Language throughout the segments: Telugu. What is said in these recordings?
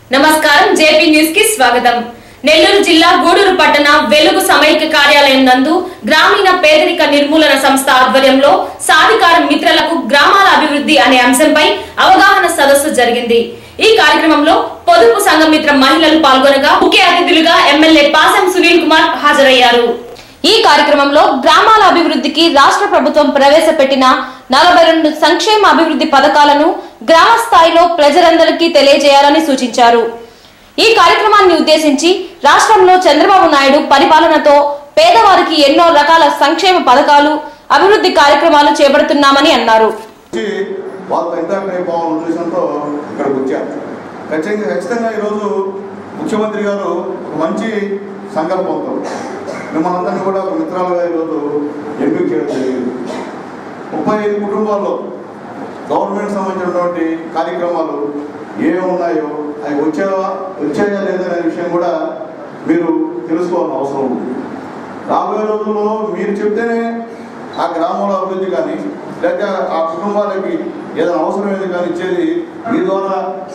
నమస్కారం జేపీ న్యూస్ కి స్వాగతం నెల్లూరు జిల్లా గూడూరు పట్టణ వెలుగు సమైక్య కార్యాలయం నందు గ్రామీణ పేదరిక నిర్మూలన సంస్థ ఆధ్వర్యంలో సాధికార మిత్రులకు గ్రామాల అభివృద్ధి అనే అంశంపై అవగాహన సదస్సు జరిగింది ఈ కార్యక్రమంలో పొదుపు సంఘమిత్ర మహిళలు పాల్గొనగా ముఖ్య అతిథులుగా ఎమ్మెల్యే పాసం సునీల్ కుమార్ హాజరయ్యారు ఈ కార్యక్రమంలో గ్రామాల అభివృద్ధికి రాష్ట్ర ప్రభుత్వం ప్రవేశపెట్టిన నలభై రెండు సంక్షేమ అభివృద్ధి పథకాలను గ్రామ స్థాయిలో ప్రజలందరికీ తెలియజేయాలని సూచించారు ఈ కార్యక్రమాన్ని ఉద్దేశించి రాష్ట్రంలో చంద్రబాబు నాయుడు పరిపాలనతో పేదవారికి ఎన్నో రకాల సంక్షేమ పథకాలు అభివృద్ధి కార్యక్రమాలు చేపడుతున్నామని అన్నారు వచ్చి వాళ్ళతో ఇంటరాక్ట్ అయిపోవాలన్న ఉద్దేశంతో ఇక్కడికి వచ్చారు ఖచ్చితంగా ఖచ్చితంగా ఈరోజు ముఖ్యమంత్రి గారు ఒక మంచి సంకల్పంతో మిమ్మల్ని అందరినీ కూడా ఒక మిత్రాలుగా ఈరోజు ఎంపిక చేయడం జరిగింది ముప్పై ఐదు కుటుంబాల్లో గవర్నమెంట్ సంబంధించినటువంటి కార్యక్రమాలు ఏమి ఉన్నాయో అవి వచ్చావా వచ్చాయా లేదా అనే విషయం కూడా మీరు తెలుసుకోవాల్సిన అవసరం ఉంది రాబోయే రోజుల్లో మీరు చెప్తేనే ఆ గ్రామంలో అభివృద్ధి కానీ లేక ఆ కుటుంబాలకి ఏదైనా అవసరం ఏది కానీ ఇచ్చేది మీ ద్వారా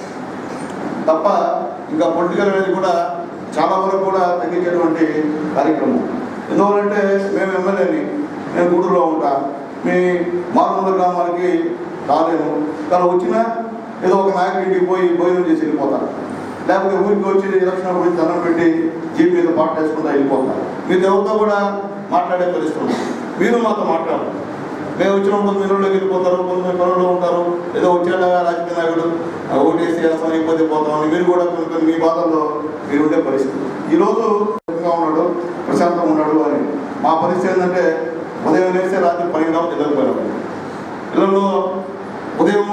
తప్ప ఇంకా పొలిటికల్ అనేది కూడా చాలా వరకు కూడా తగ్గించేటువంటి కార్యక్రమం ఎందువల్లంటే మేము ఎమ్మెల్యేని నేను గూడూరులో ఉంటా మీ మారుమూల గ్రామాలకి రాలేను కానీ వచ్చినా ఏదో ఒక నాయకుడి ఇంటికి పోయి భోజనం చేసి వెళ్ళిపోతాను లేకపోతే ఊరికి వచ్చి ఎలక్షన్ గురించి దండం పెట్టి జీప్ మీద పాట వేసుకుంటా వెళ్ళిపోతాను మీతో ఎవరితో కూడా మాట్లాడే పరిస్థితి ఉంది. మీరు మాతో మాట్లాడరు మేము వచ్చినప్పుడు మీరు ఊళ్ళోకి వెళ్ళిపోతారు కొంతమంది పనుల్లో ఉంటారు ఏదో వచ్చాడా రాజకీయ నాయకుడు ఆ ఓటేసి వేస్తాం అయిపోతే పోతాం అని మీరు కూడా కొన్ని కొన్ని మీ బాధల్లో మీరు ఉండే పరిస్థితి ఈరోజు సుఖంగా ఉన్నాడు ప్రశాంతంగా ఉన్నాడు అని మా పరిస్థితి ఏంటంటే ఉదయం లేస్తే రాత్రి పన్నెండు దాకా ఇళ్ళకి పోయినాం ఇళ్ళలో ఉదయం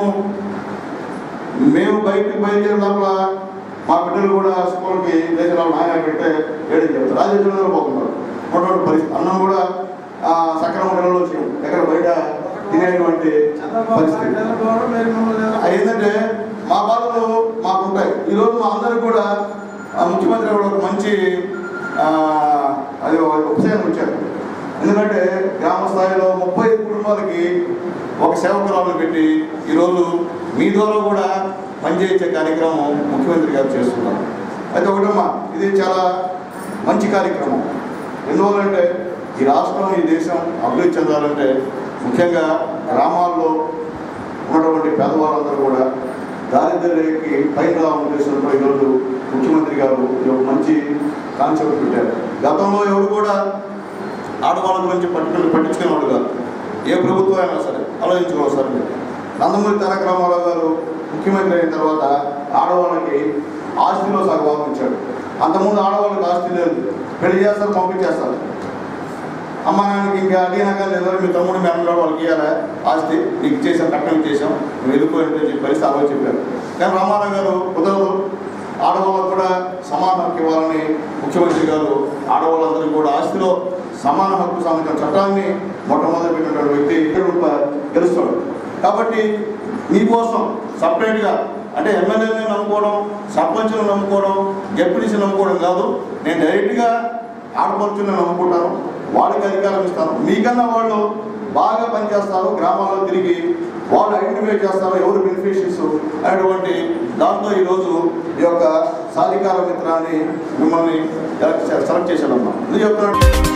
మేము బయటికి బయలుదేరే లోపల మా బిడ్డలు కూడా స్కూల్కి లేచిన నాయన పెట్టే ఏడు చెప్తారు రాజేశ్వరంలో పోతున్నారు ఉన్నటువంటి పరిస్థితి అన్నం కూడా ఆ, సక్రమ నెలలో వచ్చాం ఎక్కడ బయట తినేటువంటి పరిస్థితి అది ఏంటంటే మా బాధలు మాకు ఉంటాయి ఈరోజు మా అందరికి కూడా ఆ ముఖ్యమంత్రి గారు ఒక మంచి ఆ, అది ఒక ఉపశమనం వచ్చారు ఎందుకంటే గ్రామ స్థాయిలో ముప్పై కుటుంబాలకి ఒక సేవకురాలను పెట్టి ఈరోజు మీ ద్వారా కూడా పనిచేయించే కార్యక్రమం ముఖ్యమంత్రి గారు చేస్తున్నారు అయితే ఒకటమ్మా ఇది చాలా మంచి కార్యక్రమం ఎందువల్లంటే ఈ రాష్ట్రం ఈ దేశం అభివృద్ధి చెందాలంటే ముఖ్యంగా గ్రామాల్లో ఉన్నటువంటి పేదవాళ్ళందరూ కూడా దారిద్ర్యకి పైన రావాలనే ఉద్దేశంతో ఈరోజు ముఖ్యమంత్రి గారు ఈ ఒక మంచి కాన్సెప్ట్ పెట్టారు గతంలో ఎవరు కూడా ఆడవాళ్ళ గురించి పట్టుకుని పట్టించుకునేవాడు కాదు ఏ ప్రభుత్వం అయినా సరే ఆలోచించుకోవాలి సార్ మీరు నందమూరి తారక రామారావు గారు ముఖ్యమంత్రి అయిన తర్వాత ఆడవాళ్ళకి ఆస్తిలో సగభాగం ఇచ్చాడు అంతకుముందు ఆడవాళ్ళకి ఆస్తి లేదు పెళ్లి చేస్తారు పంపించేస్తారు అమ్మ నాన్నకి ఇంకా అడిగినాక లేదా మీ తమ్ముడు మీ అన్నగారు వాళ్ళకి ఇవ్వాలా ఆస్తి నీకు ఇచ్చేసాం కట్నం ఇచ్చేసాం నువ్వు వెళ్ళిపోయింటే చెప్పి పరిస్థితి అలా చెప్పారు కానీ రామారావు గారు కుదరదు ఆడవాళ్ళకు కూడా సమాన హక్కు ఇవ్వాలని ముఖ్యమంత్రి గారు ఆడవాళ్ళందరికీ కూడా ఆస్తిలో సమాన హక్కు సంబంధించిన చట్టాన్ని మొట్టమొదటి పెట్టినటువంటి వ్యక్తి రూపాయలు గెలుస్తాడు కాబట్టి మీకోసం సపరేట్గా అంటే ఎమ్మెల్యేని నమ్ముకోవడం సర్పంచ్ని నమ్ముకోవడం జడ్పీటీసీ నమ్ముకోవడం కాదు నేను డైరెక్ట్గా ఆడపడుచుని నమ్ముకుంటాను వాళ్ళకి అధికారం ఇస్తాను మీకన్నా వాళ్ళు బాగా పనిచేస్తారు గ్రామాల్లో తిరిగి వాళ్ళు ఐడెంటిఫై చేస్తారు ఎవరు బెనిఫిషియర్స్ అనేటువంటి దాంతో ఈరోజు ఈ యొక్క సాధికార మిత్రాన్ని మిమ్మల్ని సెలెక్ట్ చేశాడమ్మా ఎందుకు చెప్తున్నాను